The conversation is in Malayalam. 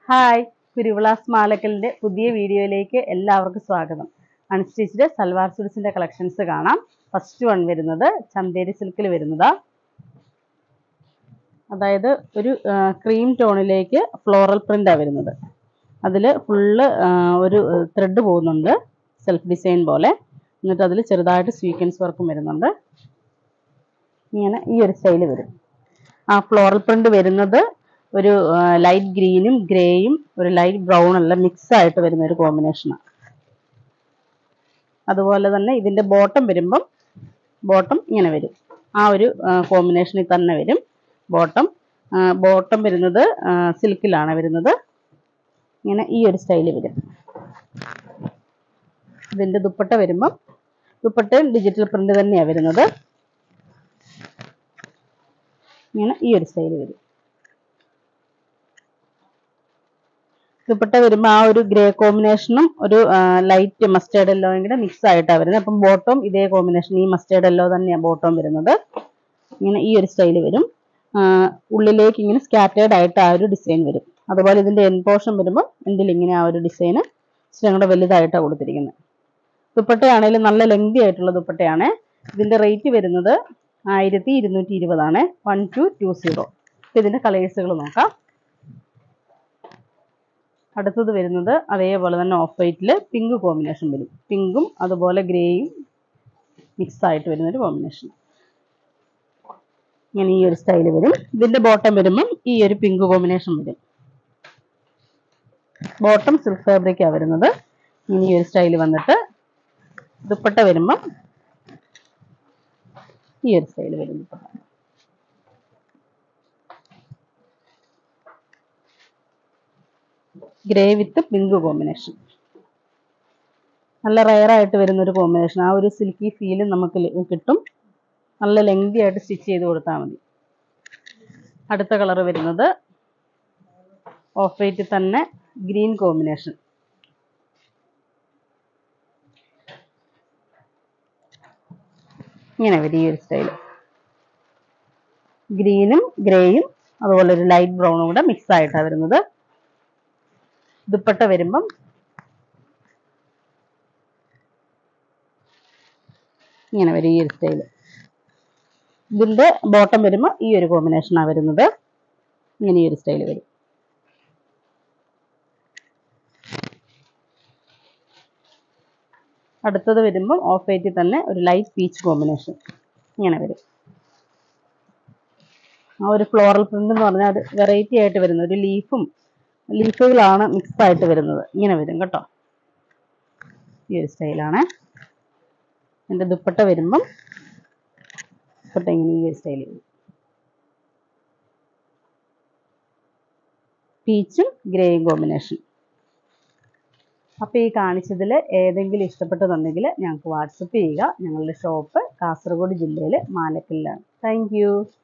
ഹായ് കുരുവിളാസ് മാലക്കലിൻ്റെ പുതിയ വീഡിയോയിലേക്ക് എല്ലാവർക്കും സ്വാഗതം അൺസ്റ്റിച്ച്ഡ് സൽവാർ സ്യൂട്ട്സിൻ്റെ കളക്ഷൻസ് കാണാം ഫസ്റ്റ് വൺ വരുന്നത് ചന്തേരി സിൽക്കിൽ വരുന്നതാ അതായത് ഒരു ക്രീം ടോണിലേക്ക് ഫ്ലോറൽ പ്രിൻ്റാണ് വരുന്നത് അതിൽ ഫുള്ള് ഒരു ത്രെഡ് പോകുന്നുണ്ട് സെൽഫ് ഡിസൈൻ പോലെ എന്നിട്ട് അതിൽ ചെറുതായിട്ട് സ്വീക്വൻസ് വർക്കും വരുന്നുണ്ട് ഇങ്ങനെ ഈ ഒരു സ്റ്റൈൽ വരും ആ ഫ്ലോറൽ പ്രിന്റ് വരുന്നത് ഒരു ലൈറ്റ് ഗ്രീനും ഗ്രേയും ഒരു ലൈറ്റ് ബ്രൗൺ എല്ലാം മിക്സ് ആയിട്ട് വരുന്ന ഒരു കോമ്പിനേഷനാണ് അതുപോലെ തന്നെ ഇതിൻ്റെ ബോട്ടം വരുമ്പം ബോട്ടം ഇങ്ങനെ വരും ആ ഒരു കോമ്പിനേഷനിൽ തന്നെ വരും ബോട്ടം ബോട്ടം വരുന്നത് സിൽക്കിലാണ് വരുന്നത് ഇങ്ങനെ ഈ ഒരു സ്റ്റൈൽ വരും ഇതിൻ്റെ ദുപ്പട്ട വരുമ്പം ദുപ്പട്ടയും ഡിജിറ്റൽ പ്രിന്റ് തന്നെയാണ് വരുന്നത് ഇങ്ങനെ ഈ ഒരു സ്റ്റൈൽ വരും ദുപ്പട്ട വരുമ്പോൾ ആ ഒരു ഗ്രേ കോമ്പിനേഷനും ഒരു ലൈറ്റ് മസ്റ്റേർഡ് എല്ലോയും കൂടെ മിക്സ് ആയിട്ടാണ് വരുന്നത് അപ്പം ബോട്ടം ഇതേ കോമ്പിനേഷൻ ഈ മസ്റ്റേർഡ് എല്ലോ തന്നെയാണ് ബോട്ടം വരുന്നത് ഇങ്ങനെ ഈ ഒരു സ്റ്റൈൽ വരും ഉള്ളിലേക്ക് ഇങ്ങനെ സ്കാറ്റേർഡ് ആയിട്ട് ആ ഒരു ഡിസൈൻ വരും അതുപോലെ ഇതിൻ്റെ എൻ പോർഷൻ വരുമ്പോൾ എൻഡിൽ ഇങ്ങനെ ആ ഒരു ഡിസൈന് ഇച്ചിരി കൂടെ വലുതായിട്ടാണ് കൊടുത്തിരിക്കുന്നത് ദുപ്പട്ടയാണെങ്കിലും നല്ല ലെങ്തി ആയിട്ടുള്ള ദുപ്പട്ടയാണ് ഇതിൻ്റെ റേറ്റ് വരുന്നത് ആയിരത്തി ഇരുന്നൂറ്റി ഇരുപതാണ് വൺ ടു ടു സീറോ ഇതിൻ്റെ കളേഴ്സുകൾ നോക്കാം അടുത്തത് വരുന്നത് അതേപോലെ തന്നെ ഓഫ് വൈറ്റിൽ പിങ്ക് കോമ്പിനേഷൻ വരും പിങ്കും അതുപോലെ ഗ്രേയും മിക്സ് ആയിട്ട് വരുന്നൊരു കോമ്പിനേഷൻ ഇങ്ങനെ ഈ ഒരു സ്റ്റൈൽ വരും ഇതിൻ്റെ ബോട്ടം വരുമ്പം ഈ ഒരു പിങ്ക് കോമ്പിനേഷൻ വരും ബോട്ടം സിൽക്ക് ഫാബ്രിക്കാണ് വരുന്നത് ഇങ്ങനെ ഈ ഒരു സ്റ്റൈൽ വന്നിട്ട് ദുപ്പട്ട വരുമ്പം ഈ ഒരു സ്റ്റൈൽ വരും dupatta grey with pink combination നല്ല റയർ ആയിട്ട് വരുന്ന ഒരു കോമ്പിനേഷൻ ആ ഒരു സിൽക്കി ഫീലും നമുക്ക് കിട്ടും നല്ല ലെങ്തി ആയിട്ട് സ്റ്റിച്ച് ചെയ്ത് കൊടുത്താൽ മതി അടുത്ത കളർ വരുന്നത് ഓഫ് വൈറ്റ് തന്നെ ഗ്രീൻ കോമ്പിനേഷൻ ഇങ്ങനെ വരും ഈ ഒരു സ്റ്റൈൽ ഗ്രീനും ഗ്രേയും അതുപോലെ ഒരു ലൈറ്റ് ബ്രൗണും കൂടെ മിക്സ് ആയിട്ടാണ് വരുന്നത് ദുപ്പട്ട വരുമ്പം ഇങ്ങനെ വരും ഈ ഒരു സ്റ്റൈല് ഇതിൻ്റെ ബോട്ടം വരുമ്പോൾ ഈ ഒരു കോമ്പിനേഷനാണ് വരുന്നത് ഇങ്ങനെ ഈ ഒരു സ്റ്റൈല് വരും അടുത്തത് വരുമ്പം ഓഫ് വൈറ്റിൽ തന്നെ ഒരു ലൈറ്റ് പീച്ച് കോമ്പിനേഷൻ ഇങ്ങനെ വരും ആ ഒരു ഫ്ലോറൽ പ്രിന്റ് എന്ന് പറഞ്ഞാൽ ഒരു വെറൈറ്റി ആയിട്ട് വരുന്ന ഒരു ലീഫും ലീഫുകളാണ് മിക്സ് ആയിട്ട് വരുന്നത് ഇങ്ങനെ വരും കേട്ടോ ഈ ഒരു സ്റ്റൈലാണ് എൻ്റെ ദുപ്പട്ട വരുമ്പം ദുപ്പട്ട ഇങ്ങനെ ഈ ഒരു സ്റ്റൈൽ വരും പീച്ചും ഗ്രേയും കോമ്പിനേഷൻ അപ്പോൾ ഈ കാണിച്ചതിൽ ഏതെങ്കിലും ഇഷ്ടപ്പെട്ടതുണ്ടെങ്കിൽ ഞങ്ങൾക്ക് വാട്സപ്പ് ചെയ്യുക ഞങ്ങളുടെ ഷോപ്പ് കാസർഗോഡ് ജില്ലയിൽ മാലക്കല്ലാണ് താങ്ക്